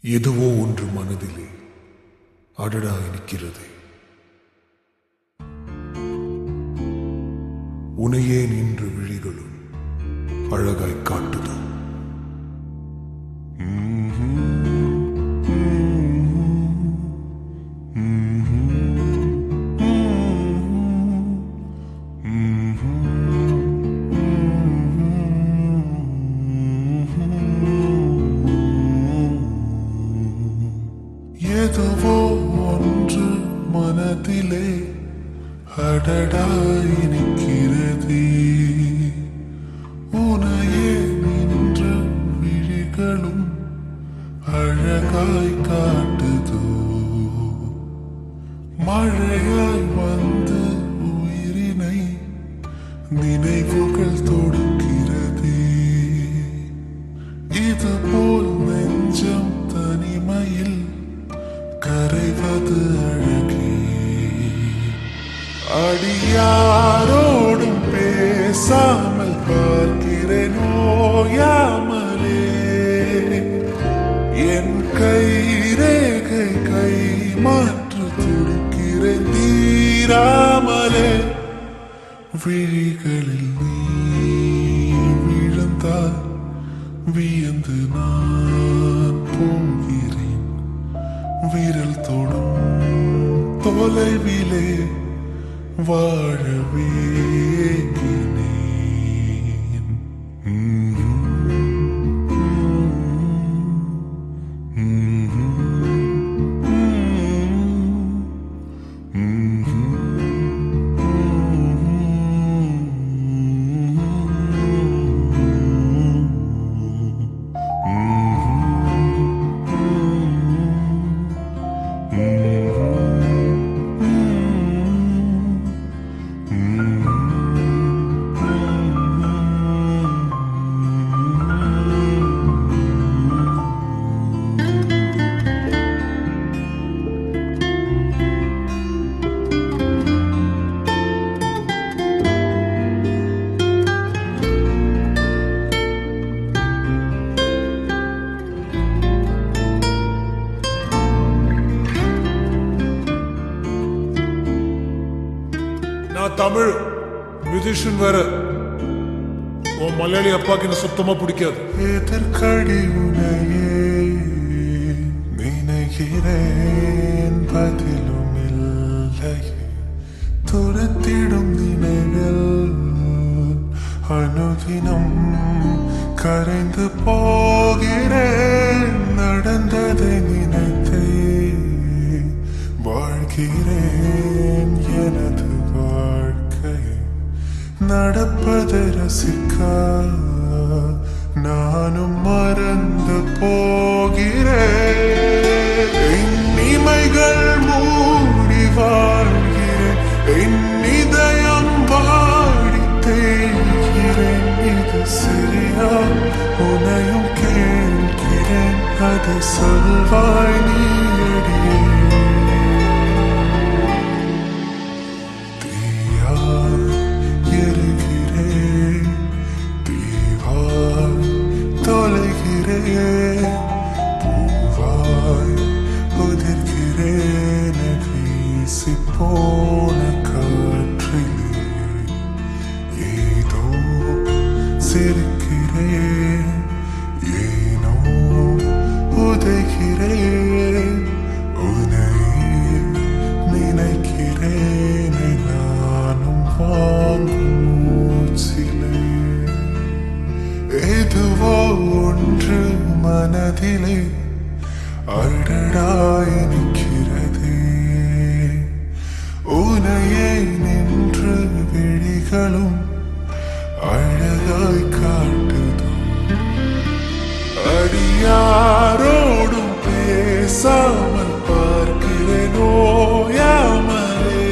எதுவோ ஒன்று மனதிலே அடடா இருக்கிறது உனையே நின்று விழிகளும் அழகாய் காட்டுதோ எதுவோ ஒன்று மனதிலே அடடா இருக்கிறதே உனையே நின்று விழிகளும் அழகாய் காட்டுதோ மழையாய் வந்து உயிரினை நினைவுகள் தொடுக்கிறதே இதுபோல் நெஞ்சம் தனிமையில் கரைவது அழகே அடியாரோடும் பேசாமல் பார்க்கிறேன் ஓயாமலே என் கை ரேகை கை மாற்று துடிக்கிறேன் தீராமலே விழிகளில் நீ விழுந்தால் வியந்து நான் போகிறேன் விரல் தொடும் தொலைவிலே வாழவே ஏங்கினேன். நான் தமிழ் மியூசிஷியன் வேற உன் மலையாளி அப்பாக்கு என்ன சுத்தமா பிடிக்காது எதற்கடி உனையே நினைகிறேன் பதிலும் இல்லை துரத்திடும் நினைவில் அனுதினம் கரைந்து போகிறேன் நடந்ததை நினைத்தே வாழ்கிறேன் எனது வாழ்க்கை நடப்பதை ரசிக்க நானும் மறந்து போகிறேன் இனிமைகள் மூடி வாழ்கிறேன் என் இதயம் வாடி தேய்கிறேன் இது சரியா உனையும் கேட்கிறேன் அதை சொல்வாய் நீடியே தீயாய் எரிகிறேன், தீவாய் தொலைகிறேன், பூவாய் உதிர்கிறேன், வீசிப் போன காற்றிலே ஏதோ சிரிக்கிறேன், ஏனோ உதைகிறேன், உன்னையே நினைக்கிறேன் நானும் வாங்கும் மூச்சிலே எதுவோ ஒன்று மனதிலே அடடாய் நிற்கிறதே உனையே நின்று விழிகளும் அழகாய் காட்டுதோ அடியாரோடும் பேசாமல் பார்க்கிறேன் ஓயாமலே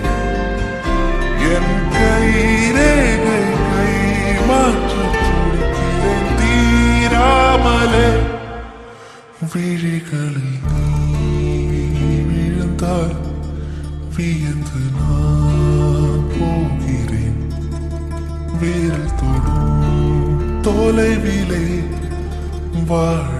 என் கை ரேகை கை மாற்ற துடிக்கிறேன் தீராமலே விழிகளில் நீ விழுந்தால் வியந்து நான் போகிறேன் விரல் தொடும் தொலைவிலே வாழ